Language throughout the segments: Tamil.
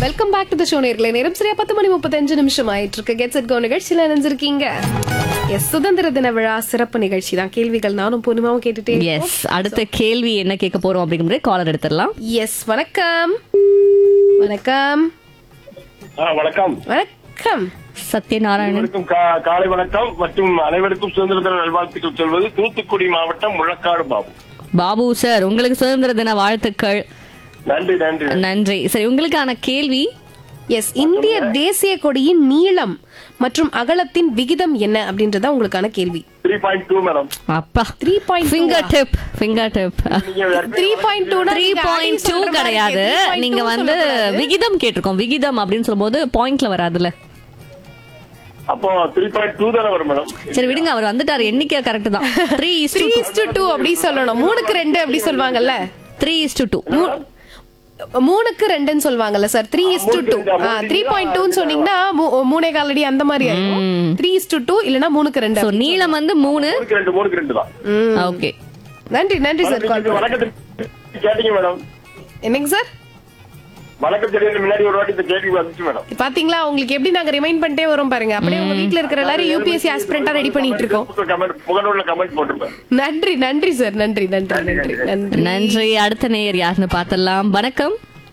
welcome back to the show நேர்களே நேரம் சரியா பத்து மணி முப்பத்தஞ்சு நிமிஷம் ஆயிட்டு இருக்கு கெட்ஸ் இட் கோ நிகழ்ச்சியில நினைஞ்சிருக்கீங்க எஸ் சுதந்திர தின விழா சிறப்பு நிகழ்ச்சி தான் கேள்விகள் நானும் பூர்ணிமாவும் கேட்டுட்டே எஸ் அடுத்த கேள்வி என்ன கேட்க போறோம் அப்படிங்கிற காலர் எடுத்துடலாம் எஸ் வணக்கம் வணக்கம் ஆ, வணக்கம் வணக்கம் சத்யநாராயணன் அனைவருக்கும் கா- காலை வணக்கம் மற்றும் அனைவருக்கும் சுதந்திர தின நல்வாழ்த்துக்கள் சொல்வது தூத்துக்குடி மாவட்டம் முழக்காடு பாபு பாபு சார் உங்களுக்கு சுதந்திர தின வாழ்த்துக்கள் நன்றி நன்றி நன்றி சரி உங்களுக்கான கேள்வி எஸ் இந்திய தேசிய கொடியின் நீளம் மற்றும் அகலத்தின் விகிதம் என்ன அப்படின்றத உங்களுக்கான கேள்வி த்ரீ பாயிண்ட் டூ மேடம் அப்பா three point finger tip finger tip நீங்க three point two three point two கிடையாது நீங்க வந்து விகிதம் கேட்டிருக்கோம் விகிதம் அப்படின்னு சொல்லும்போது பாயிண்ட்ல வராதுல்ல அப்போ த்ரீ பாயிண்ட் டூ தானே வரும் மேடம் சரி விடுங்க அவர் வந்துட்டாரு எண்ணிக்கை கரெக்ட் தான் three is three is to two அப்படி சொல்லணும் மூணுக்கு ரெண்டு அப்படி சொல்லுவாங்கல்ல த்ரீ இஸ் டு டூ மூணுக்கு ரெண்டுன்னு சொல்லுவாங்கல்ல sir three is to two three point டூன்னு சொன்னீங்கன்னா மூ- மூணே காலடி அந்த மாதிரி ஆயிடும் த்ரீ இஸ் டு டூ இல்லனா மூணுக்கு ரெண்டு ஸோ நீளம் வந்து மூணு மூணுக்கு ரெண்டு மூணுக்கு ரெண்டு தான் ஓகே நன்றி நன்றி சார் கால் நீங்க வணக்கத்துக்கு கேட்டீங்க மேடம் என்னங்க சார் வணக்கம் தெரியாது முன்னாடி ஒரு வாட்டி இந்த கேள்வி வந்துச்சு மேடம் பாத்தீங்களா உங்களுக்கு எப்படி நாங்க ரிமைண்ட் பண்ணிட்டே வரோம் பாருங்க அப்படியே உங்க வீட்ல இருக்கிற எல்லாரும் யூபிஎஸ்சி ஆஸ்பிரண்டா ரெடி பண்ணிட்டு இருக்கோம் கமெண்ட் முகநூல்ல கமெண்ட் போட்டிருப்பேன் நன்றி நன்றி சார் நன்றி நன்றி நன்றி நன்றி நன்றி அடுத்த நேயர் யாருன்னு பார்த்தலாம் வணக்கம்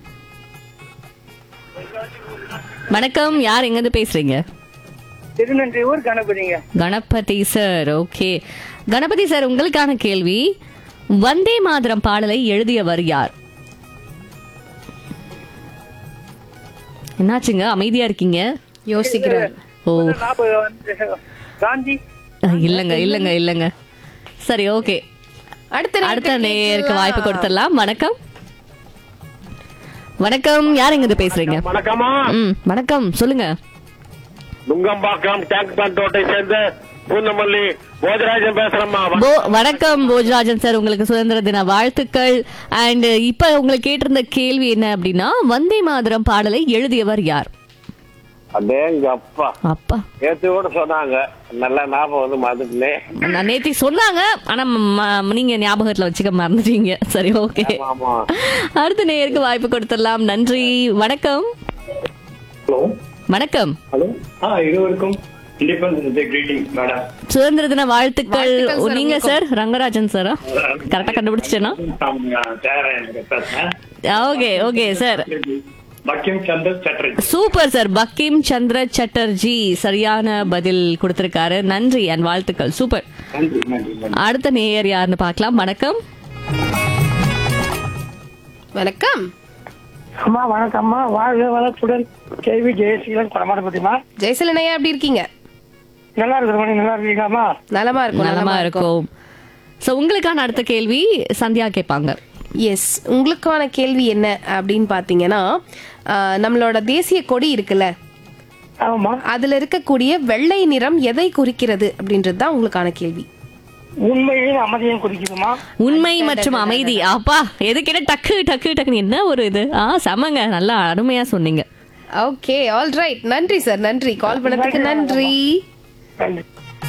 வணக்கம் யார் எங்க இருந்து பேசுறீங்க திருநன்றி ஊர் கணபதிங்க Ganapathi sir okay Ganapathi sir உங்களுக்கான கேள்வி வந்தே மாதரம் பாடலை எழுதியவர் யார் என்னாச்சுங்க அமைதியா இருக்கீங்க யோசிக்கிறார் ஓ ஞாபகம் வந்து காந்தி அஹ், இல்லங்க இல்லங்க இல்லங்க சரி ஓகே அடுத்த அடுத்த நேயருக்கு வாய்ப்பு கொடுத்துடலாம் வணக்கம் வணக்கம் யார் எங்க இருந்து பேசுறீங்க வணக்கமா ம் வணக்கம் சொல்லுங்க நுங்கம்பாக்கம் டேங்க் பேண்ட் ரோட்டை சேர்ந்த பூந்தமல்லி போஜராஜன் பேசுறேம்மா போ வணக்கம் போஜராஜன் சார் உங்களுக்கு சுதந்திர தின வாழ்த்துக்கள் அண்ட் இப்ப உங்களுக்கு கேட்டிருந்த கேள்வி என்ன அப்படின்னா வந்தே மாதரம் பாடலை எழுதியவர் யார் அதே எங்க அப்பா அப்பா நேத்து கூட சொன்னாங்க நல்ல ஞாபகம் வந்து மறந்துட்டேன் நான் நேத்தி சொன்னாங்க ஆனா ம- நீங்க ஞாபகத்துல வச்சுக்க மறந்துட்டீங்க சரி ஓகே ஆமா அடுத்த நேயருக்கு வாய்ப்பு கொடுத்துடலாம் நன்றி வணக்கம் ஹலோ வணக்கம் ஹலோ ஆ இருவருக்கும் இண்டிபெண்டன்ஸ் டே கிரீட்டிங் மேடம் சுதந்திர தின வாழ்த்துக்கள் வாழ்த்துக்கள் sir நீங்க சார் ரங்கராஜன் சாரா கரெக்டா கண்டுபிடிச்சிட்டேனா தேரன் பேசுறேன் okay okay sir Bankim Chander Chatterjee super sir Bankim Chandra Chatterjee சரியான பதில் கொடுத்திருக்காரு நன்றி அண்ட் வாழ்த்துக்கள் சூப்பர் நன்றி நன்றி நன்றி அடுத்த நேயர் யாருன்னு பார்க்கலாம் வணக்கம் வணக்கம் அம்மா வணக்கம்மா வாழ்க வளத்துடன் கேள்வி ஜெயசீலன் கொடமாட்டப்பட்டிமா ஜெயசலனையா எப்படி இருக்கீங்க நல்லா இருக்கிற நல்லா இருக்கீங்களாம்மா நலமா இருக்கும் நலமா இருக்கும் சோ உங்களுக்கான அடுத்த கேள்வி சந்தியா கேட்பாங்க எஸ் உங்களுக்கான கேள்வி என்ன அப்படின்னு பாத்தீங்கன்னா ஆஹ், நம்மளோட தேசிய கொடி இருக்குல்ல ஆமாம்மா அதுல இருக்கக்கூடிய வெள்ளை நிறம் எதை குறிக்கிறது அப்படின்றது தான் உங்களுக்கான கேள்வி உண்மையும் அமைதியும் குறிக்குதுமா உண்மை மற்றும் அமைதி அப்பா எது கேட்ட டக்கு டக்கு டக்குன்னு என்ன ஒரு இது ஆ செமங்க நல்லா அருமையா சொன்னீங்க ஓகே ஆல் ரைட் நன்றி சார் நன்றி கால் பண்ணதுக்கு நன்றி நன்றி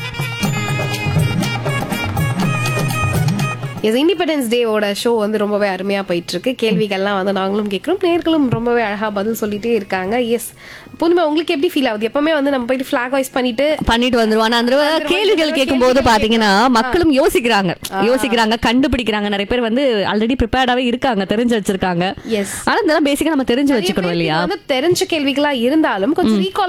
எஸ் இண்டிபெண்டன்ஸ் டேவோட ஷோ வந்து ரொம்பவே அருமையா போயிட்டு இருக்கு கேள்விகள்லாம் வந்து நாங்களும் கேட்குறோம் நேர்களும் ரொம்பவே அழகா பதில் சொல்லிட்டே இருக்காங்க எஸ் புதுமை உங்களுக்கு எப்படி ஃபீல் ஆகுது எப்பவுமே வந்து நம்ம போயிட்டு ஃபிளாக் வாய்ஸ் பண்ணிட்டு பண்ணிட்டு வந்துருவான் அந்த தடவை கேள்விகள் கேட்கும் போது பாத்தீங்கன்னா மக்களும் யோசிக்கிறாங்க யோசிக்கிறாங்க கண்டுபிடிக்கிறாங்க நிறைய பேர் வந்து ஆல்ரெடி ப்ரிப்பேர்டாவே இருக்காங்க தெரிஞ்சு வச்சிருக்காங்க எஸ் ஆனா இதெல்லாம் பேசிக்கா நம்ம தெரிஞ்சு வச்சுக்கணும் இல்லையா வந்து தெரிஞ்ச கேள்விகளா இருந்தாலும் கொஞ்சம் ரீகால்